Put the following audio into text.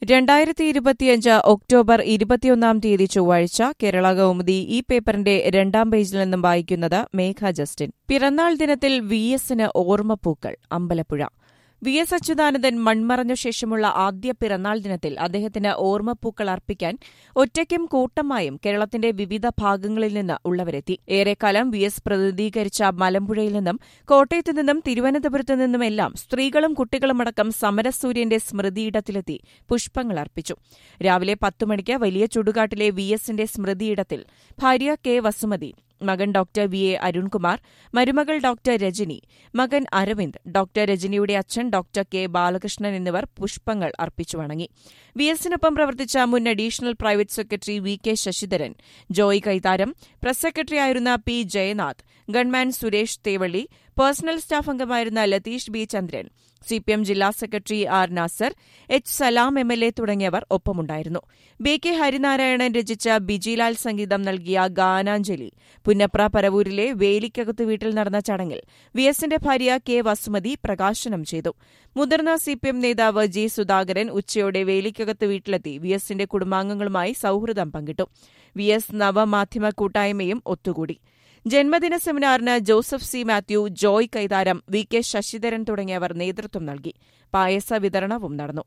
രണ്ടായിരത്തി ഇരുപത്തിയഞ്ച് ഒക്ടോബർ ഇരുപത്തിയൊന്നാം തീയതി ചൊവ്വാഴ്ച കേരള കൗമുദി ഈ പേപ്പറിന്റെ രണ്ടാം പേജിൽ നിന്നും വായിക്കുന്നത് മേഘ ജസ്റ്റിൻ പിറന്നാൾ ദിനത്തിൽ വി എസിന് ഓർമ്മപ്പൂക്കൾ അമ്പലപ്പുഴ വി എസ് അച്യുതാനന്ദൻ മൺമറഞ്ഞ ശേഷമുള്ള ആദ്യ പിറന്നാൾ ദിനത്തിൽ അദ്ദേഹത്തിന് ഓർമ്മപ്പൂക്കൾ അർപ്പിക്കാൻ ഒറ്റയ്ക്കും കൂട്ടമായും കേരളത്തിന്റെ വിവിധ ഭാഗങ്ങളിൽ നിന്ന് ഉള്ളവരെത്തി ഏറെക്കാലം വി എസ് പ്രതിനിധീകരിച്ച മലമ്പുഴയിൽ നിന്നും കോട്ടയത്തു നിന്നും തിരുവനന്തപുരത്തു നിന്നുമെല്ലാം സ്ത്രീകളും കുട്ടികളുമടക്കം സമരസൂര്യന്റെ സ്മൃതിയിടത്തിലെത്തി പുഷ്പങ്ങൾ അർപ്പിച്ചു രാവിലെ പത്തു മണിക്ക് വലിയ ചുടുകാട്ടിലെ വി എസിന്റെ സ്മൃതിയിടത്തിൽ ഭാര്യ കെ വസുമതി മകൻ ഡോക്ടർ വി എ അരുൺകുമാർ മരുമകൾ ഡോക്ടർ രജനി മകൻ അരവിന്ദ് ഡോക്ടർ രജനിയുടെ അച്ഛൻ ഡോക്ടർ കെ ബാലകൃഷ്ണൻ എന്നിവർ പുഷ്പങ്ങൾ അർപ്പിച്ചു വണങ്ങി വി എസിനൊപ്പം പ്രവർത്തിച്ച മുൻ additional private secretary V K Sasidharan Joy Kaitharam press സെക്രട്ടറിയായിരുന്ന P Jayanath gunman Suresh Thevally personal staff അംഗമായിരുന്ന ലതീഷ് ബി ചന്ദ്രൻ സിപിഎം ജില്ലാ secretary R Nasar H Salam M L A തുടങ്ങിയവർ ഒപ്പമുണ്ടായിരുന്നു ബി കെ ഹരിനാരായണൻ രചിച്ച ബിജിലാൽ സംഗീതം നൽകിയ ഗാനാഞ്ജലി പുന്നപ്ര പരവൂരിലെ വേലിക്കകത്ത് വീട്ടിൽ നടന്ന ചടങ്ങിൽ വി എസിന്റെ ഭാര്യ കെ വസുമതി പ്രകാശനം ചെയ്തു മുതിർന്ന സിപിഎം നേതാവ് ജി സുധാകരൻ ഉച്ചയോടെ വേലിക്കകത്ത് വീട്ടിലെത്തി വി എസിന്റെ കുടുംബാംഗങ്ങളുമായി സൌഹൃദം പങ്കിട്ടു വി എസ് നവമാധ്യമ കൂട്ടായ്മയും ഒത്തുകൂടി ജന്മദിന സെമിനാറിന് Joseph C Mathew Joy Kaitharam V K Sasidharan തുടങ്ങിയവർ നേതൃത്വം നൽകി പായസ വിതരണവും നടന്നു